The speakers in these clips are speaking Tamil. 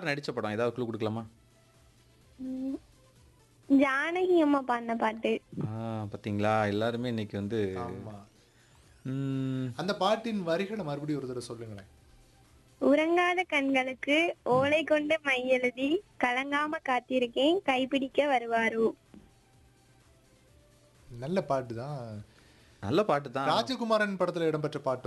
யார் நடிச்ச படம் ஏதாவது க்ளூ கொடுக்கலாமா ம். ஜானகி அம்மா பாடின பாட்டு ஆ பாத்தீங்களா எல்லாருமே இன்னைக்கு வந்து ஆமா ம், அந்த பாட்டின் வரிகளை மறுபடியும் ஒரு தடவை சொல்லுங்களேன் உறங்காத கண்களுக்கு ஓலை கொண்டு மை எழுதி கலங்காம காத்திருக்கேன் கைப்பிடிக்க வருவாரோ நல்ல பாட்டு தான் நல்ல பாட்டு தான் ராஜகுமாரன் படத்துல இடம்பெற்ற பாட்டோ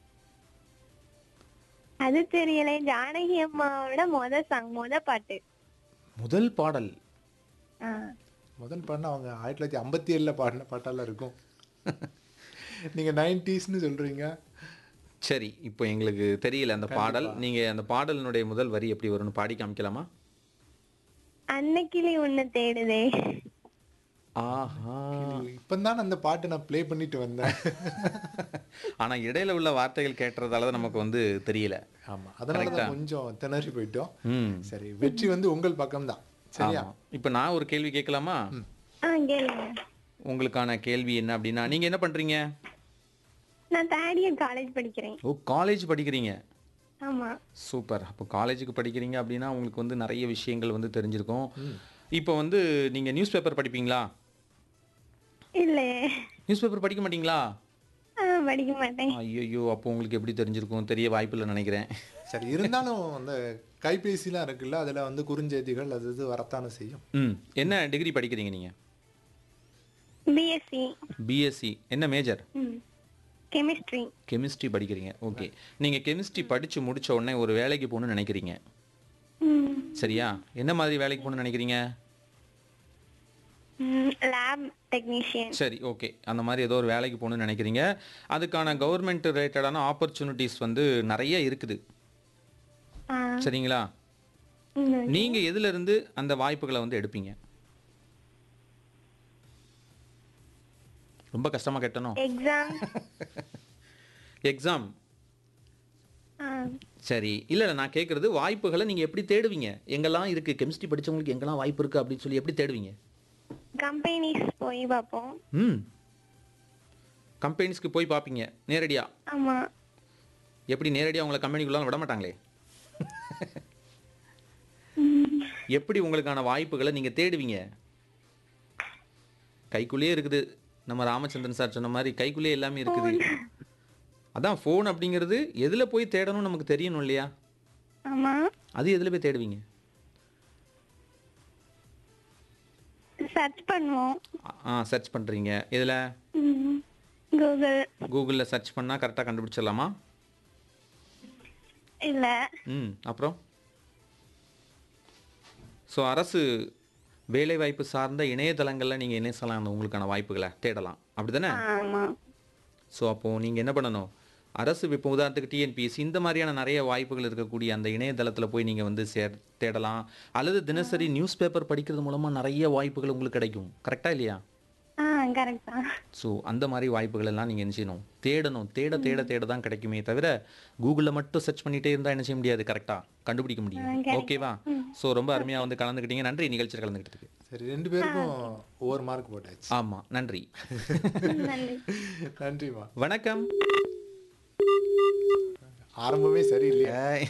அது தெரியல ஜானகி அம்மாவோட மொத சாங் மொத பாட்டு முதல் பாடல் ஆ. முதல் பாடினா அவங்க ஆயிரத்தி தொள்ளாயிரத்தி ஐம்பத்தி ஏழுல பாடின பாட்டெல்லாம் இருக்கும் நீங்க நைன்டிஸ்னு சொல்றீங்க சரி இப்போ எங்களுக்கு தெரியல அந்த பாடல் நீங்க அந்த பாடலினுடைய முதல் வரி எப்படி வரும்னு பாடி காமிக்கலாமா அன்னைக்கிளி உன்னை தேடுதே ஆஹா இப்பதான் அந்த பாட்டை நான் ப்ளே பண்ணிட்டு வந்தேன் ஆனா இடையில உள்ள வார்த்தைகள் கேட்டுறதால தான் நமக்கு வந்து தெரியல ஆமா அதனால தான் கொஞ்சம் திணறி போயிட்டோம் ம் சரி வெற்றி வந்து உங்கள் பக்கம்தான் சரியா ஆமா. இப்போ நான் ஒரு கேள்வி கேட்கலாமா ஆ கேளுங்க உங்களுக்கான கேள்வி என்ன அப்படின்னா நீங்க என்ன பண்றீங்க நான் தேர்ட் இயர் காலேஜ் படிக்கிறேன் ஓ காலேஜ் படிக்கிறீங்க ஆமா சூப்பர் அப்போ காலேஜுக்கு படிக்கிறீங்க அப்படின்னா உங்களுக்கு வந்து நிறைய விஷயங்கள் வந்து தெரிஞ்சிருக்கும் இப்போ வந்து நீங்க நியூஸ் பேப்பர் படிப்பீங்களா இல்லையே நியூஸ் பேப்பர் படிக்க மாட்டீங்களா ஆ, படிக்க மாட்டேன் ஐயோ அப்போ உங்களுக்கு எப்படி தெரிஞ்சிருக்கும் தெரிய வாய்ப்பில்லை நினைக்கிறேன் சரி இருந்தாலும் அந்த கைபேசிலாம் இருக்குல்ல அதுல வந்து குறுஞ்செய்திகள் அது இது வரத்தானே செய்யும் ம் என்ன டிகிரி படிக்கிறீங்க நீங்க பிஎஸ்சி பிஎஸ்சி என்ன மேஜர் ம் கெமிஸ்ட்ரி கெமிஸ்ட்ரி படிக்கிறீங்க ஓகே நீங்க கெமிஸ்ட்ரி படிச்சு முடிச்ச உடனே ஒரு வேலைக்கு போகணும்னு நினைக்கிறீங்க ம் சரியா என்ன மாதிரி வேலைக்கு போகணும்னு நினைக்கிறீங்க லேப் டெக்னீஷியன் சரி ஓகே அந்த மாதிரி ஏதோ ஒரு வேலைக்கு போகணும்னு நினைக்கிறீங்க அதுக்கான கவர்மெண்ட் ரிலேட்டடான ஆப்பர்ச்சுனிட்டிஸ் வந்து நிறைய இருக்குது ஆ சரிங்களா ம். நீங்க எதுல இருந்து அந்த வாய்ப்புகளை வந்து எடுப்பீங்க ரொம்ப கஷ்டமா கேட்டனும் எக்ஸாம் எக்ஸாம் ஆ சரி இல்ல இல்ல நான் கேட்கறது வாய்ப்புகளை நீங்க எப்படி தேடுவீங்க எங்கெல்லாம் இருக்கு கெமிஸ்ட்ரி படிச்சவங்களுக்கு எங்கெல்லாம் வாய்ப்பு இருக்கு அப்படின்னு சொல்லி எப்படி தேடுவீங்க கம்பெனிஸ் போய் பார்ப்போம் ம் கம்பெனிஸ்க்கு போய் பார்ப்பீங்க நேரடியா ஆமா எப்படி நேரடியா உங்களை கம்பெனிக்குள்ள விட மாட்டாங்களே எப்படி உங்களுக்கான வாய்ப்புகளை நீங்க தேடுவீங்க கைக்குள்ளேயே இருக்குது நம்ம ராமச்சந்திரன் சார் சொன்ன மாதிரி கைக்குள்ளேயே எல்லாமே இருக்குது அதான் ஃபோன் அப்படிங்கிறது எதுல போய் தேடணும்னு நமக்கு தெரியணும் இல்லையா ஆமா அது எதுல போய் தேடுவீங்க சர்ச் பண்ணுவோம் ஆ சர்ச் பண்றீங்க இதுல ம். கூகுள் கூகுளில் சர்ச் பண்ணா கரெக்டாக கண்டுபிடிச்சிடலாமா இல்ல ம் அப்புறம் ஸோ அரசு வேலைவாய்ப்பு சார்ந்த இணையதளங்களில் நீங்கள் இணைச்சலாம் உங்களுக்கான வாய்ப்புகளை தேடலாம் அப்படிதானே ஆமா ஸோ அப்போது நீங்கள் என்ன பண்ணணும் அரசு இப்போ உதாரணத்துக்கு டிஎன்பிஎஸ்சி இந்த மாதிரியான நிறைய வாய்ப்புகள் இருக்கக்கூடிய அந்த இணையதளத்தில் போய் நீங்கள் வந்து சேர் தேடலாம் அல்லது தினசரி நியூஸ் பேப்பர் படிக்கிறது மூலமாக நிறைய வாய்ப்புகள் உங்களுக்கு கிடைக்கும் கரெக்டாக இல்லையா ஆ கரெக்ட் தான் ஸோ அந்த மாதிரி வாய்ப்புகள் எல்லாம் நீங்கள் என்ன செய்யணும் தேடணும் தேட தேட தேட தான் கிடைக்குமே தவிர கூகுளில் மட்டும் சர்ச் பண்ணிட்டே இருந்தால் என்ன செய்ய முடியாது கரெக்டாக கண்டுபிடிக்க முடியும் ஓகேவா ஸோ ரொம்ப அருமையாக வந்து கலந்துக்கிட்டீங்க நன்றி நிகழ்ச்சியில் கலந்துக்கிட்டதுக்கு சரி ரெண்டு பேருக்கும் ஒவ்வொரு மார்க் போட்டாச்சு ஆமாம் நன்றி நன்றி நன்றிமா வணக்கம் ஆரம்பமே சரியில்லையா ஏய்.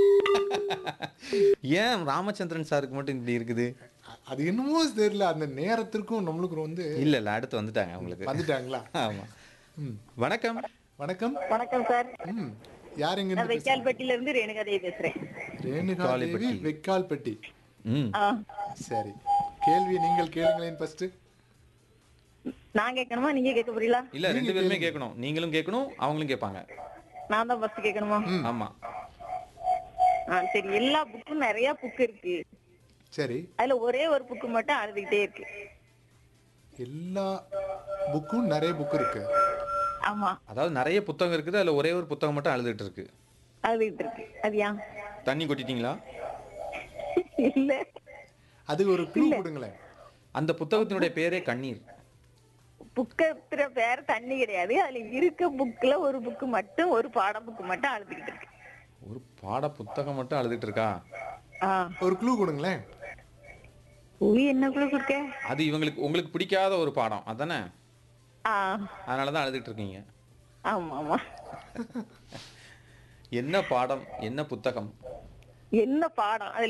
ஏன் ராமச்சந்திரன் சாருக்கு மட்டும் இப்படி இருக்குது அ- அது என்னமோ தெரியல அந்த நேரத்திற்கும் நம்மளுக்கு வந்து இல்லை இல்லை அடுத்து வந்துட்டாங்க உங்களுக்கு வந்துட்டாங்களா ஆமாம் ம் வணக்கம் வணக்கம் வணக்கம் சார் ம் யார் எங்க நான் வெக்கால்பட்டியில இருந்து ரேணுகா தேவி பேசுறேன் ரேணுகா தேவி வெக்கால்பட்டி ம் ஆ, சரி கேள்வி நீங்கள் கேளுங்களேன் ஃபர்ஸ்ட் நான் கேட்கணுமா நீங்க கேட்க போறீங்களா இல்லை ரெண்டு பேருமே கேட்கணும் நீங்களும் கேட்கணும் அவங்களும் கேட்பாங்க நான் தான் ஃபர்ஸ்ட் கேட்கணுமா ஆமாம் ஆ, சரி எல்லா புக்கும் நிறைய புக் இருக்கு சரி அதுல ஒரே ஒரு புக்கு மட்டும் அழுதுகிட்டே இருக்கு எல்லா புக்கும் நிறைய புக் இருக்கு ஆமா அதாவது நிறைய புத்தகம் இருக்குது அதில் ஒரே ஒரு புத்தகம் மட்டும் அழுதுகிட்டு இருக்கு அழுதுகிட்டு இருக்கு அது ஏன் தண்ணி கொட்டிட்டீங்களா இல்ல அதுக்கு ஒரு க்ளூ கொடுங்களேன் அந்த புத்தகத்தினுடைய பேரே கண்ணீர் புக்கத்துல பேர் தண்ணி கிடையாது அதுல இருக்க புக்ல ஒரு புக்கு மட்டும் ஒரு பாட புக்கு மட்டும் அழுதுகிட்டு இருக்கு ஒரு பாட புத்தகம் மட்டும் அழுதுட்டு இருக்கா ஆ ஒரு க்ளூ கொடுங்களேன் உய் என்ன குழு கொடுக்க அது இவங்களுக்கு உங்களுக்கு பிடிக்காத ஒரு பாடம் அதானே ஆ அதனால தான் அழுதுட்டு இருக்கீங்க ஆமா ஆமா என்ன பாடம் என்ன புத்தகம் என்ன பாடம் அதுல